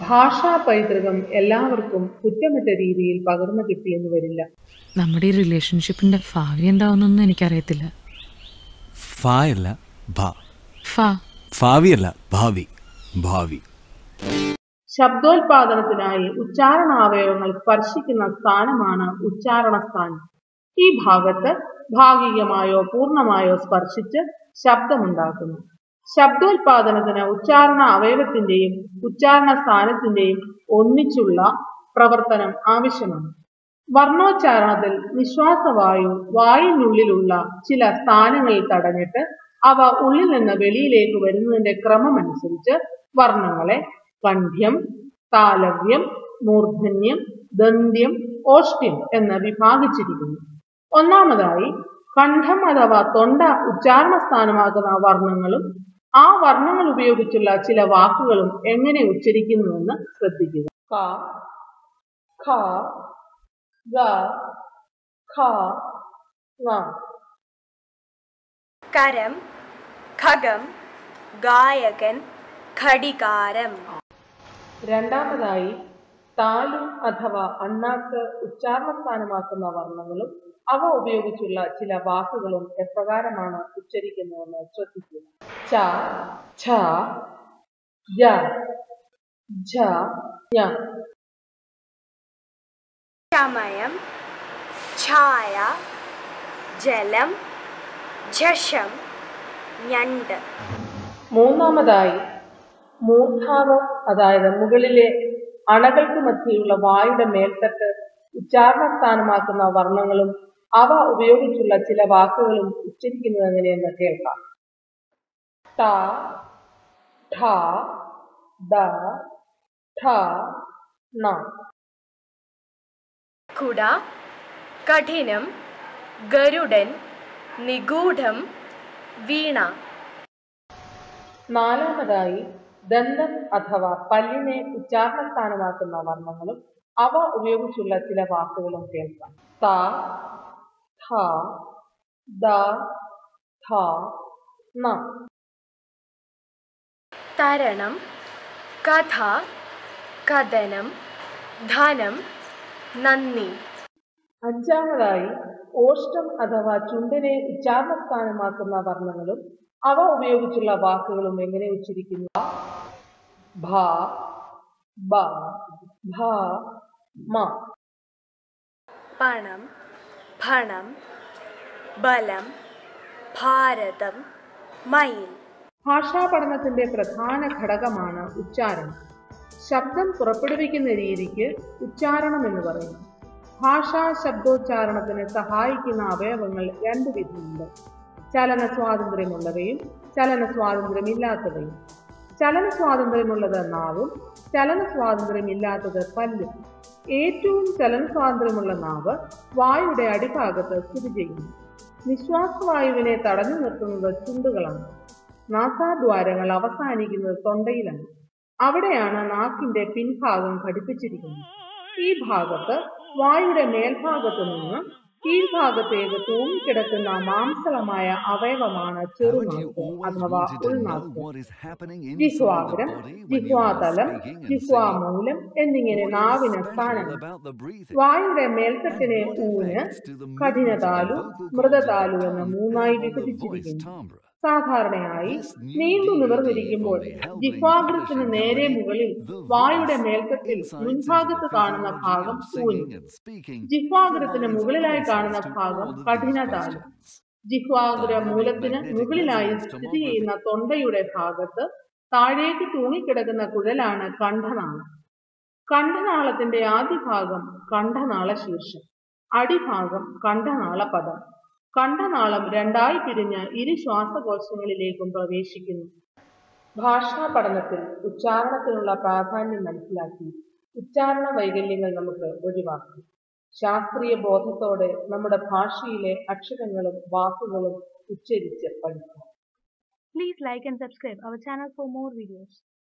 ഭാഷാ പൈതൃകം എല്ലാവർക്കും കുറ്റമറ്റ രീതിയിൽ പകർന്നു കിട്ടിയെന്ന് വരില്ല നമ്മുടെ ഈ റിലേഷൻഷിപ്പിന്റെ ഭാവി എന്താവുന്നൊന്നും എനിക്കറിയത്തില്ല ഫ അല്ല ഭ ഫ ഭാവിയല്ല ഭാവി ഭാവി ശബ്ദോൽപാദനത്തിനായി ഉച്ചാരണാവയവങ്ങൾ സ്പർശിക്കുന്ന സ്ഥാനമാണ് ഉച്ചാരണ സ്ഥാനം ഈ ഭാഗത്ത് ഭാഗികമായോ പൂർണ്ണമായോ സ്പർശിച്ച് ശബ്ദമുണ്ടാക്കുന്നു ശബ്ദോൽപാദനത്തിന് ഉച്ചാരണ അവയവത്തിന്റെയും ഉച്ചാരണ സ്ഥാനത്തിന്റെയും ഒന്നിച്ചുള്ള പ്രവർത്തനം ആവശ്യമാണ് വർണ്ണോച്ചാരണത്തിൽ നിശ്വാസവായു വായുവിനുള്ളിലുള്ള ചില സ്ഥാനങ്ങളിൽ തടഞ്ഞിട്ട് അവ ഉള്ളിൽ നിന്ന് വെളിയിലേക്ക് വരുന്നതിന്റെ ക്രമമനുസരിച്ച് വർണ്ണങ്ങളെ കണ്ഠ്യം താലവ്യം മൂർധന്യം ദന്ത്യം ഓഷ്ട്യം എന്ന് വിഭാഗിച്ചിരിക്കുന്നു ഒന്നാമതായി കണ്ഠം അഥവാ തൊണ്ട ഉച്ചാരണ സ്ഥാനമാകുന്ന വർണ്ണങ്ങളും ആ വർണ്ണങ്ങൾ ഉപയോഗിച്ചുള്ള ചില വാക്കുകളും എങ്ങനെ ഉച്ചരിക്കുന്നുവെന്ന് ശ്രദ്ധിക്കുക ക ഖ ഗ ഖ ങ കരം ഖഗം ഗായകൻ ഘടികാരം രണ്ടാമതായി താലു അഥവാ അണ്ണാക്ക് ഉച്ചാരണ സ്ഥാനമാക്കുന്ന വർണ്ണങ്ങളും അവ ഉപയോഗിച്ചുള്ള ചില വാക്കുകളും എപ്രകാരമാണ് ഉച്ചരിക്കുന്നതെന്ന് ശ്രദ്ധിക്കുക ച ഛ ജ ഝ ഞ സമയം ഛായ ജലം ഝഷം ഞണ്ട് മൂന്നാമതായി മൂർധാവ് അതായത് മുകളിലെ അണകൾക്ക് മധ്യയുള്ള വായുടെ മേൽത്തട്ട് ഉച്ചാരണ സ്ഥാനമാക്കുന്ന വർണ്ണങ്ങളും അവ ഉപയോഗിച്ചുള്ള ചില വാക്കുകളും ഉച്ചരിക്കുന്നത് എങ്ങനെയെന്ന് കേൾക്കാം ട ഠ ഡ ഠ ണ കുട കഠിനം ഗരുഡൻ നിഗൂഢം വീണ നാലാമതായി ദന്തം അഥവാ പല്ലിനെ ഉച്ചാരണ സ്ഥാനമാക്കുന്ന വർണ്ണങ്ങളും അവ ഉപയോഗിച്ചുള്ള ചില വാക്കുകളും കേൾക്കാം ത ഥ ദ ഥ ന തരണം കഥ കഥനം ധനം നന്ദി അഞ്ചാമതായി ഓഷ്ടം അഥവാ ചുണ്ടിനെ ഉച്ചാരണ സ്ഥാനമാക്കുന്ന വർണ്ണങ്ങളും അവ ഉപയോഗിച്ചുള്ള വാക്കുകളും എങ്ങനെ ഉച്ചരിക്കുന്നു ഭ ബ ഭ മ പണം ഭണം ബലം ഭാരതം മയിൽ ഭാഷാ പഠനത്തിന്റെ പ്രധാന ഘടകമാണ് ഉച്ചാരണം ശബ്ദം പുറപ്പെടുവിക്കുന്ന രീതിക്ക് ഉച്ചാരണം എന്ന് പറയുന്നു ഭാഷാ ശബ്ദോച്ചാരണത്തിന് സഹായിക്കുന്ന അവയവങ്ങൾ രണ്ടു വിധമുണ്ട് ചലന സ്വാതന്ത്ര്യമുള്ളവയും ചലന സ്വാതന്ത്ര്യമില്ലാത്തവയും ചലന സ്വാതന്ത്ര്യമുള്ളത് നാവും ചലന സ്വാതന്ത്ര്യമില്ലാത്തത് പല്ലും ഏറ്റവും ചലന സ്വാതന്ത്ര്യമുള്ള നാവ് വായുടെ അടിഭാഗത്ത് സ്ഥിതി ചെയ്യുന്നു നിശ്വാസവായുവിനെ തടഞ്ഞു നിർത്തുന്നത് ചുണ്ടുകളാണ് നാസാദ്വാരങ്ങൾ അവസാനിക്കുന്നത് തൊണ്ടയിലാണ് അവിടെയാണ് നാക്കിന്റെ പിൻഭാഗം ഘടിപ്പിച്ചിരിക്കുന്നത് ഈ ഭാഗത്ത് വായുടെ മേൽഭാഗത്തു നിന്ന് കീഴ്ഭാഗത്തേക്ക് തൂങ്ങിക്കിടക്കുന്ന മാംസളമായ അവയവമാണ് ചെറുനാക്ക് അഥവാ ഉൾനാക്ക് ജിഹ്വാഗ്രം ജിഹ്വാതലം ജിഹ്വാമൂലം എന്നിങ്ങനെ നാവിന് സ്ഥാനമുണ്ട് വായുടെ മേൽത്തട്ടിനെ ഊന് കഠിനതാലു മൃതതാലു എന്ന് മൂന്നായി വിഭജിച്ചിരിക്കുന്നു സാധാരണയായി നീണ്ടു നിവർന്നിരിക്കുമ്പോൾ ജിഹ്വാഗ്രത്തിന് നേരെ മുകളിൽ വായുടെ മേൽത്തട്ടിൽ മുൻഭാഗത്ത് കാണുന്ന ഭാഗം ഊന് ജിഹ്വാഗ്രത്തിന് മുകളിലായി കാണുന്ന ഭാഗം കഠിനതാലു ജിഹ്വാഗ്ര മൂലത്തിന് മുകളിലായി സ്ഥിതി ചെയ്യുന്ന തൊണ്ടയുടെ ഭാഗത്ത് താഴേക്ക് തൂങ്ങിക്കിടക്കുന്ന കുഴലാണ് കണ്ഠനാളം കണ്ഠനാളത്തിന്റെ ആദ്യ ഭാഗം കണ്ഠനാള ശീർഷം അടിഭാഗം കണ്ഠനാളപദം കണ്ഠനാളം രണ്ടായി പിരിഞ്ഞ് ഇരു ശ്വാസകോശങ്ങളിലേക്കും പ്രവേശിക്കുന്നു ഭാഷാ പഠനത്തിൽ ഉച്ചാരണത്തിനുള്ള പ്രാധാന്യം മനസ്സിലാക്കി ഉച്ചാരണ വൈകല്യങ്ങൾ നമുക്ക് ഒഴിവാക്കാം ശാസ്ത്രീയ ബോധത്തോടെ നമ്മുടെ ഭാഷയിലെ അക്ഷരങ്ങളും വാക്കുകളും ഉച്ചരിച്ച് പഠിക്കാം Please like and subscribe our channel for more videos.